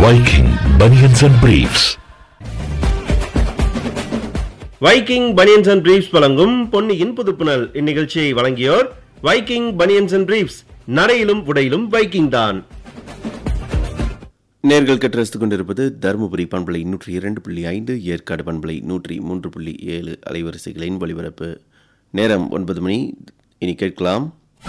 Viking Bunions and Briefs. Viking baniyans and briefs வழங்கும் பொன்னியின் புதுப்புணல் இந்நிகழ்ச்சியை வழங்கியோர் வைக்கிங் பனியன்ஸ் அண்ட் பிரீஃப்ஸ் நரையிலும் உடையிலும் வைக்கிங் தான் நேர்கள் கற்று ரசித்துக் கொண்டிருப்பது தருமபுரி பண்பலை நூற்றி இரண்டு புள்ளி ஐந்து ஏற்காடு பண்பலை நூற்றி மூன்று புள்ளி ஏழு அலைவரிசைகளின் ஒலிபரப்பு நேரம் ஒன்பது மணி இனி கேட்கலாம்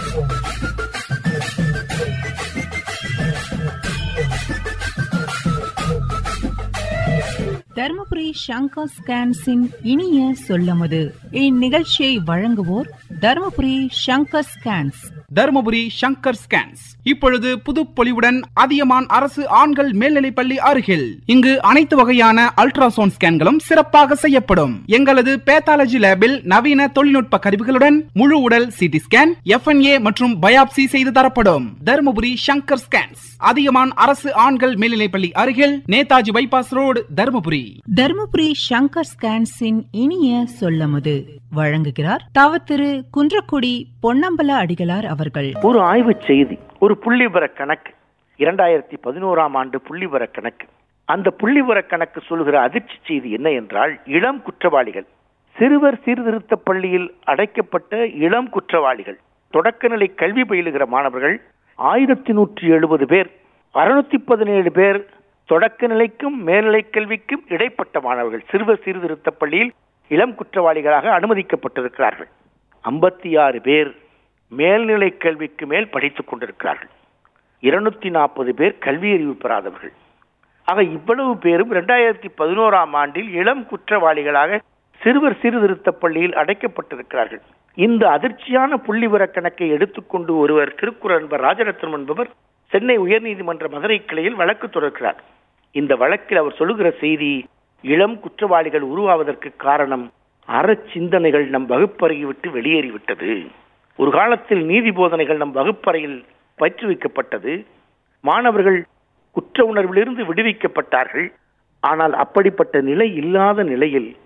தருமபுரி சங்கர் ஸ்கேன்ஸின் இனிய சொல்லமுது இந்நிகழ்ச்சியை வழங்குவோர் தருமபுரி சங்கர் ஸ்கேன்ஸ் தருமபுரி சங்கர் ஸ்கேன்ஸ் இப்பொழுது புதுப்பொலிவுடன் அதியமான் அரசு ஆண்கள் மேல்நிலைப்பள்ளி அருகில் இங்கு அனைத்து வகையான அல்ட்ராசவுண்ட் ஸ்கேன்களும் சிறப்பாக செய்யப்படும் எங்களது பேத்தாலஜி லேபில் நவீன தொழில்நுட்ப கருவிகளுடன் முழு உடல் சிடி ஸ்கேன் எஃப்என்ஏ மற்றும் பயாப்சி செய்து தரப்படும் தருமபுரி சங்கர் ஸ்கேன்ஸ் அதியமான் அரசு ஆண்கள் மேல்நிலைப்பள்ளி அருகில் நேதாஜி பைபாஸ் ரோடு தருமபுரி தருமபுரி சங்கர் ஸ்கேன்ஸின் இனிய சொல்லமுது வழங்குகிறார் தவ திரு குன்றக்குடி பொன்னம்பல அடிகளார் அவர்கள் ஒரு ஆய்வுச் செய்தி ஒரு புள்ளிவிவர கணக்கு இரண்டாயிரத்தி பதினோராம் ஆண்டு புள்ளிவிவர கணக்கு அந்த புள்ளிவிவர கணக்கு சொல்கிற அதிர்ச்சி செய்தி என்ன என்றால் இளம் குற்றவாளிகள் சிறுவர் சீர்திருத்த பள்ளியில் அடைக்கப்பட்ட இளம் குற்றவாளிகள் தொடக்கநிலை கல்வி பயிலுகிற மாணவர்கள் ஆயிரத்தி நூற்றி எழுபது பேர் அறுநூத்தி பதினேழு பேர் தொடக்க நிலைக்கும் மேல்நிலை கல்விக்கும் இடைப்பட்ட மாணவர்கள் சிறுவர் சீர்திருத்த பள்ளியில் இளம் குற்றவாளிகளாக அனுமதிக்கப்பட்டிருக்கிறார்கள் ஐம்பத்தி ஆறு பேர் மேல்நிலை கல்விக்கு மேல் படித்துக் கொண்டிருக்கிறார்கள் இருநூத்தி நாற்பது பேர் கல்வி அறிவு பெறாதவர்கள் ஆக இவ்வளவு பேரும் இரண்டாயிரத்தி பதினோராம் ஆண்டில் இளம் குற்றவாளிகளாக சிறுவர் சீர்திருத்த பள்ளியில் அடைக்கப்பட்டிருக்கிறார்கள் இந்த அதிர்ச்சியான புள்ளிவிவர கணக்கை எடுத்துக்கொண்டு ஒருவர் திருக்குறள் என்பவர் ராஜரத்னம் என்பவர் சென்னை உயர்நீதிமன்ற மதுரை கிளையில் வழக்கு தொடர்கிறார் இந்த வழக்கில் அவர் சொல்லுகிற செய்தி இளம் குற்றவாளிகள் உருவாவதற்கு காரணம் அறச்சிந்தனைகள் நம் வகுப்பறையை விட்டு வெளியேறிவிட்டது ஒரு காலத்தில் நீதி போதனைகள் நம் வகுப்பறையில் பயிற்றுவிக்கப்பட்டது மாணவர்கள் குற்ற உணர்விலிருந்து விடுவிக்கப்பட்டார்கள் ஆனால் அப்படிப்பட்ட நிலை இல்லாத நிலையில்